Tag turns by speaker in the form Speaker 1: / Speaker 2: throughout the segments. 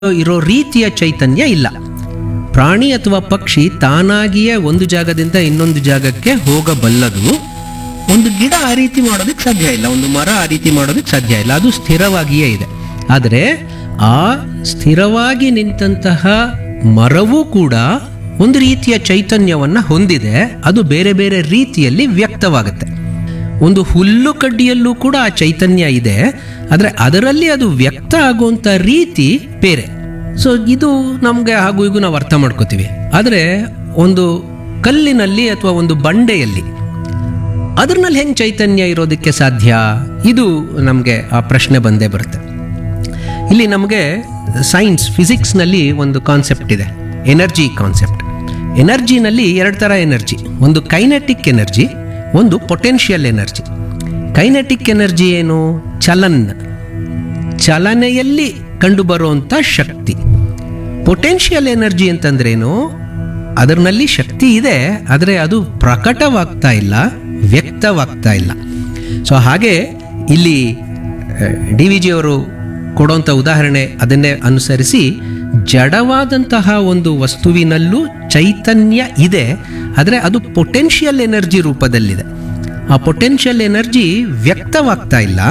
Speaker 1: ಇರೋ ರೀತಿಯ ಚೈತನ್ಯ ಇಲ್ಲ ಪ್ರಾಣಿ ಅಥವಾ ಪಕ್ಷಿ ತಾನಾಗಿಯೇ ಒಂದು ಜಾಗದಿಂದ ಇನ್ನೊಂದು ಜಾಗಕ್ಕೆ ಹೋಗಬಲ್ಲದು ಒಂದು ಗಿಡ ಆ ರೀತಿ ಮಾಡೋದಕ್ಕೆ ಸಾಧ್ಯ ಇಲ್ಲ ಒಂದು ಮರ ಆ ರೀತಿ ಮಾಡೋದಕ್ಕೆ ಸಾಧ್ಯ ಇಲ್ಲ ಅದು ಸ್ಥಿರವಾಗಿಯೇ ಇದೆ ಆದರೆ ಆ ಸ್ಥಿರವಾಗಿ ನಿಂತಹ ಮರವೂ ಕೂಡ ಒಂದು ರೀತಿಯ ಚೈತನ್ಯವನ್ನ ಹೊಂದಿದೆ ಅದು ಬೇರೆ ಬೇರೆ ರೀತಿಯಲ್ಲಿ ವ್ಯಕ್ತವಾಗುತ್ತೆ ಒಂದು ಹುಲ್ಲು ಕಡ್ಡಿಯಲ್ಲೂ ಕೂಡ ಆ ಚೈತನ್ಯ ಇದೆ ಆದರೆ ಅದರಲ್ಲಿ ಅದು ವ್ಯಕ್ತ ಆಗುವಂಥ ರೀತಿ ಬೇರೆ ಸೊ ಇದು ನಮಗೆ ಹಾಗೂ ಈಗ ನಾವು ಅರ್ಥ ಮಾಡ್ಕೋತೀವಿ ಆದರೆ ಒಂದು ಕಲ್ಲಿನಲ್ಲಿ ಅಥವಾ ಒಂದು ಬಂಡೆಯಲ್ಲಿ ಅದ್ರಲ್ಲಿ ಹೆಂಗೆ ಚೈತನ್ಯ ಇರೋದಕ್ಕೆ ಸಾಧ್ಯ ಇದು ನಮಗೆ ಆ ಪ್ರಶ್ನೆ ಬಂದೇ ಬರುತ್ತೆ ಇಲ್ಲಿ ನಮಗೆ ಸೈನ್ಸ್ ಫಿಸಿಕ್ಸ್ನಲ್ಲಿ ಒಂದು ಕಾನ್ಸೆಪ್ಟ್ ಇದೆ ಎನರ್ಜಿ ಕಾನ್ಸೆಪ್ಟ್ ಎನರ್ಜಿನಲ್ಲಿ ಎರಡು ಥರ ಎನರ್ಜಿ ಒಂದು ಕೈನೆಟಿಕ್ ಎನರ್ಜಿ ಒಂದು ಪೊಟೆನ್ಷಿಯಲ್ ಎನರ್ಜಿ ಕೈನೆಟಿಕ್ ಎನರ್ಜಿ ಏನು ಚಲನ್ ಚಲನೆಯಲ್ಲಿ ಕಂಡುಬರುವಂಥ ಶಕ್ತಿ ಪೊಟೆನ್ಷಿಯಲ್ ಎನರ್ಜಿ ಅಂತಂದ್ರೇನು ಅದರಲ್ಲಿ ಶಕ್ತಿ ಇದೆ ಆದರೆ ಅದು ಪ್ರಕಟವಾಗ್ತಾ ಇಲ್ಲ ವ್ಯಕ್ತವಾಗ್ತಾ ಇಲ್ಲ ಸೊ ಹಾಗೆ ಇಲ್ಲಿ ಡಿ ವಿ ಜಿಯವರು ಕೊಡುವಂಥ ಉದಾಹರಣೆ ಅದನ್ನೇ ಅನುಸರಿಸಿ ಜಡವಾದಂತಹ ಒಂದು ವಸ್ತುವಿನಲ್ಲೂ ಚೈತನ್ಯ ಇದೆ ಆದರೆ ಅದು ಪೊಟೆನ್ಷಿಯಲ್ ಎನರ್ಜಿ ರೂಪದಲ್ಲಿದೆ ಆ ಪೊಟೆನ್ಷಿಯಲ್ ಎನರ್ಜಿ ವ್ಯಕ್ತವಾಗ್ತಾ ಇಲ್ಲ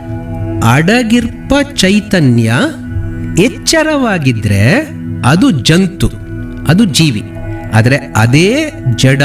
Speaker 1: ಅಡಗಿರ್ಪ ಚೈತನ್ಯ ಎಚ್ಚರವಾಗಿದ್ರೆ ಅದು ಜಂತು ಅದು ಜೀವಿ ಆದರೆ ಅದೇ ಜಡ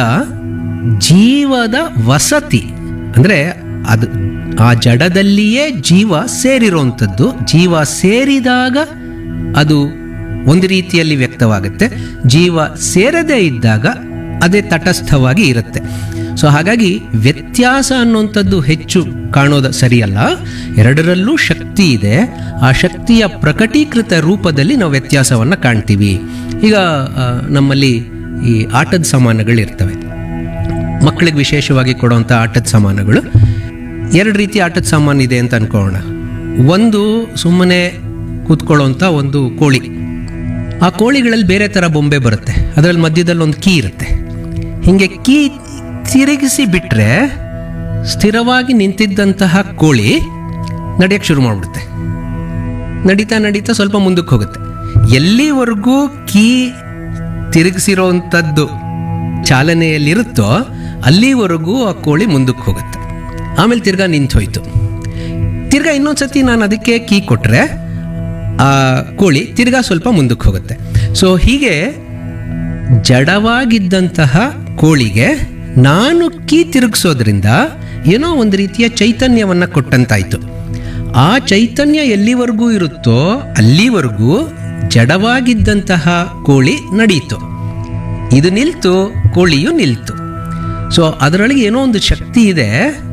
Speaker 1: ಜೀವದ ವಸತಿ ಅಂದರೆ ಅದು ಆ ಜಡದಲ್ಲಿಯೇ ಜೀವ ಸೇರಿರುವಂಥದ್ದು ಜೀವ ಸೇರಿದಾಗ ಅದು ಒಂದು ರೀತಿಯಲ್ಲಿ ವ್ಯಕ್ತವಾಗುತ್ತೆ ಜೀವ ಸೇರದೇ ಇದ್ದಾಗ ಅದೇ ತಟಸ್ಥವಾಗಿ ಇರುತ್ತೆ ಸೊ ಹಾಗಾಗಿ ವ್ಯತ್ಯಾಸ ಅನ್ನುವಂಥದ್ದು ಹೆಚ್ಚು ಕಾಣೋದು ಸರಿಯಲ್ಲ ಎರಡರಲ್ಲೂ ಶಕ್ತಿ ಇದೆ ಆ ಶಕ್ತಿಯ ಪ್ರಕಟೀಕೃತ ರೂಪದಲ್ಲಿ ನಾವು ವ್ಯತ್ಯಾಸವನ್ನು ಕಾಣ್ತೀವಿ ಈಗ ಆ, ನಮ್ಮಲ್ಲಿ ಈ ಆಟದ ಸಾಮಾನುಗಳಿರ್ತವೆ ಮಕ್ಕಳಿಗೆ ವಿಶೇಷವಾಗಿ ಕೊಡುವಂಥ ಆಟದ ಸಾಮಾನುಗಳು ಎರಡು ರೀತಿ ಆಟದ ಸಾಮಾನು ಇದೆ ಅಂತ ಅನ್ಕೊಳ್ಳೋಣ ಒಂದು ಸುಮ್ಮನೆ ಕೂತ್ಕೊಳ್ಳೋಂಥ ಒಂದು ಕೋಳಿ ಆ ಕೋಳಿಗಳಲ್ಲಿ ಬೇರೆ ಥರ ಬೊಂಬೆ ಬರುತ್ತೆ ಅದರಲ್ಲಿ ಮಧ್ಯದಲ್ಲಿ ಒಂದು ಕೀ ಇರುತ್ತೆ ಹೀಗೆ ಕೀ ತಿರುಗಿಸಿ ಬಿಟ್ಟರೆ ಸ್ಥಿರವಾಗಿ ನಿಂತಿದ್ದಂತಹ ಕೋಳಿ ನಡೆಯಕ್ಕೆ ಶುರು ಮಾಡಿಬಿಡುತ್ತೆ ನಡೀತಾ ನಡೀತಾ ಸ್ವಲ್ಪ ಮುಂದಕ್ಕೆ ಹೋಗುತ್ತೆ ಎಲ್ಲಿವರೆಗೂ ಕೀ ತಿರುಗಿಸಿರೋವಂಥದ್ದು ಚಾಲನೆಯಲ್ಲಿರುತ್ತೋ ಅಲ್ಲಿವರೆಗೂ ಆ ಕೋಳಿ ಮುಂದಕ್ಕೆ ಹೋಗುತ್ತೆ ಆಮೇಲೆ ತಿರ್ಗಾ ನಿಂತು ಹೋಯ್ತು ತಿರ್ಗಾ ಇನ್ನೊಂದ್ಸತಿ ನಾನು ಅದಕ್ಕೆ ಕೀ ಕೊಟ್ಟರೆ ಆ ಕೋಳಿ ತಿರ್ಗಾ ಸ್ವಲ್ಪ ಮುಂದಕ್ಕೆ ಹೋಗುತ್ತೆ ಸೊ ಹೀಗೆ ಜಡವಾಗಿದ್ದಂತಹ ಕೋಳಿಗೆ ನಾನು ಕೀ ತಿರುಗಿಸೋದ್ರಿಂದ ಏನೋ ಒಂದು ರೀತಿಯ ಚೈತನ್ಯವನ್ನು ಕೊಟ್ಟಂತಾಯ್ತು ಆ ಚೈತನ್ಯ ಎಲ್ಲಿವರೆಗೂ ಇರುತ್ತೋ ಅಲ್ಲಿವರೆಗೂ ಜಡವಾಗಿದ್ದಂತಹ ಕೋಳಿ ನಡೀತು ಇದು ನಿಲ್ತು ಕೋಳಿಯು ನಿಲ್ತು ಸೊ ಅದರೊಳಗೆ ಏನೋ ಒಂದು ಶಕ್ತಿ ಇದೆ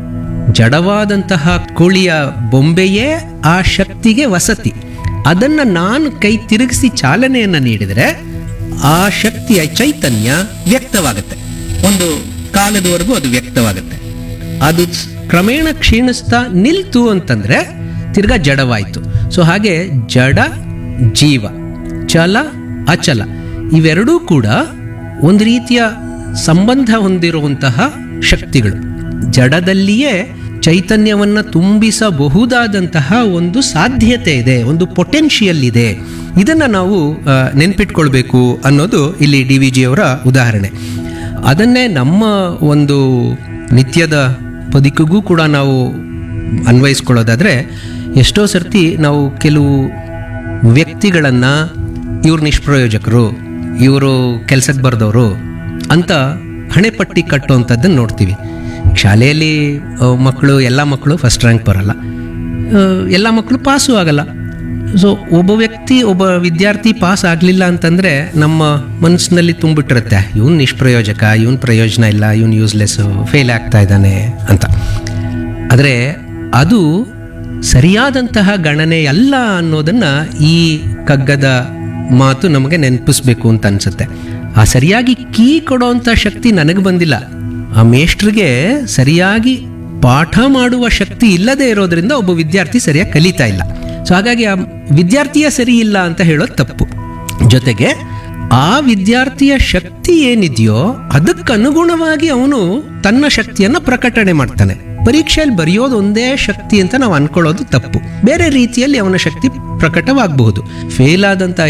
Speaker 1: ಜಡವಾದಂತಹ ಕೋಳಿಯ ಬೊಂಬೆಯೇ ಆ ಶಕ್ತಿಗೆ ವಸತಿ ಅದನ್ನು ನಾನು ಕೈ ತಿರುಗಿಸಿ ಚಾಲನೆಯನ್ನು ನೀಡಿದರೆ ಆ ಶಕ್ತಿಯ ಚೈತನ್ಯ ವ್ಯಕ್ತವಾಗುತ್ತೆ ಒಂದು ಕಾಲದವರೆಗೂ ಅದು ವ್ಯಕ್ತವಾಗುತ್ತೆ ಅದು ಸ್- ಕ್ರಮೇಣ ಕ್ಷೀಣಿಸ್ತಾ ನಿಲ್ತು ಅಂತಂದ್ರೆ ತಿರ್ಗಾ ಜಡವಾಯಿತು ಸೊ ಹಾಗೆ ಜಡ ಜೀವ ಚಲ ಅಚಲ ಇವೆರಡೂ ಕೂಡ ಒಂದು ರೀತಿಯ ಸಂಬಂಧ ಹೊಂದಿರುವಂತಹ ಶಕ್ತಿಗಳು ಜಡದಲ್ಲಿಯೇ ಚೈತನ್ಯವನ್ನ ತುಂಬಿಸಬಹುದಾದಂತಹ ಒಂದು ಸಾಧ್ಯತೆ ಇದೆ ಒಂದು ಪೊಟೆನ್ಷಿಯಲ್ ಇದೆ ಇದನ್ನ ನಾವು ಆ, ನೆನ್ಪಿಟ್ಕೊಳ್ಬೇಕು ಅನ್ನೋದು ಇಲ್ಲಿ ಡಿ ವಿ ಜಿಯವರ ಉದಾಹರಣೆ ಅದನ್ನೇ ನಮ್ಮ ಒಂದು ನಿತ್ಯದ ಬದುಕಿಗೂ ಕೂಡ ನಾವು ಅನ್ವಯಿಸ್ಕೊಳ್ಳೋದಾದ್ರೆ ಎಷ್ಟೋ ಸರ್ತಿ ನಾವು ಕೆಲವು ವ್ಯಕ್ತಿಗಳನ್ನು ಇವ್ರು ನಿಷ್ಪ್ರಯೋಜಕರು ಇವರು ಕೆಲಸಕ್ಕೆ ಬರೆದವರು ಅಂತ ಹಣೆಪಟ್ಟಿ ಕಟ್ಟುವಂಥದ್ದನ್ನು ನೋಡ್ತೀವಿ ಶಾಲೆಯಲ್ಲಿ ಆ, ಮಕ್ಕಳು ಎಲ್ಲ ಮಕ್ಕಳು ಫಸ್ಟ್ ರ್ಯಾಂಕ್ ಬರಲ್ಲ ಆ, ಎಲ್ಲ ಮಕ್ಕಳು ಪಾಸು ಆಗಲ್ಲ ಸೊ ಒಬ್ಬ ವ್ಯಕ್ತಿ ಒಬ್ಬ ವಿದ್ಯಾರ್ಥಿ ಪಾಸ್ ಆಗಲಿಲ್ಲ ಅಂತಂದರೆ ನಮ್ಮ ಮನಸ್ಸಿನಲ್ಲಿ ತುಂಬಿಟ್ಟಿರುತ್ತೆ ಇವನು ನಿಷ್ಪ್ರಯೋಜಕ ಇವನ್ ಪ್ರಯೋಜನ ಇಲ್ಲ ಇವನು ಯೂಸ್ಲೆಸ್ ಫೇಲ್ ಆಗ್ತಾ ಇದ್ದಾನೆ ಅಂತ ಆದರೆ ಅದು ಸರಿಯಾದಂತಹ ಗಣನೆ ಅಲ್ಲ ಅನ್ನೋದನ್ನ ಈ ಕಗ್ಗದ ಮಾತು ನಮಗೆ ನೆನಪಿಸ್ಬೇಕು ಅಂತ ಅನ್ಸುತ್ತೆ ಆ ಸರಿಯಾಗಿ ಕೀ ಕೊಡೋವಂಥ ಶಕ್ತಿ ನನಗೆ ಬಂದಿಲ್ಲ ಆ ಮೇಷ್ಟ್ರಿಗೆ ಸರಿಯಾಗಿ ಪಾಠ ಮಾಡುವ ಶಕ್ತಿ ಇಲ್ಲದೆ ಇರೋದ್ರಿಂದ ಒಬ್ಬ ವಿದ್ಯಾರ್ಥಿ ಸರಿಯಾಗಿ ಕಲಿತಾ ಇಲ್ಲ ಸೊ ಹಾಗಾಗಿ ಆ ವಿದ್ಯಾರ್ಥಿಯ ಸರಿ ಇಲ್ಲ ಅಂತ ಹೇಳೋದು ತಪ್ಪು ಜೊತೆಗೆ ಆ ವಿದ್ಯಾರ್ಥಿಯ ಶಕ್ತಿ ಏನಿದೆಯೋ ಅದಕ್ಕನುಗುಣವಾಗಿ ಅವನು ತನ್ನ ಶಕ್ತಿಯನ್ನು ಪ್ರಕಟಣೆ ಮಾಡ್ತಾನೆ ಪರೀಕ್ಷೆಯಲ್ಲಿ ಬರೆಯೋದು ಒಂದೇ ಶಕ್ತಿ ಅಂತ ನಾವು ಅನ್ಕೊಳ್ಳೋದು ತಪ್ಪು ಬೇರೆ ರೀತಿಯಲ್ಲಿ ಅವನ ಶಕ್ತಿ ಪ್ರಕಟವಾಗಬಹುದು ಫೇಲ್ ಆದಂಥ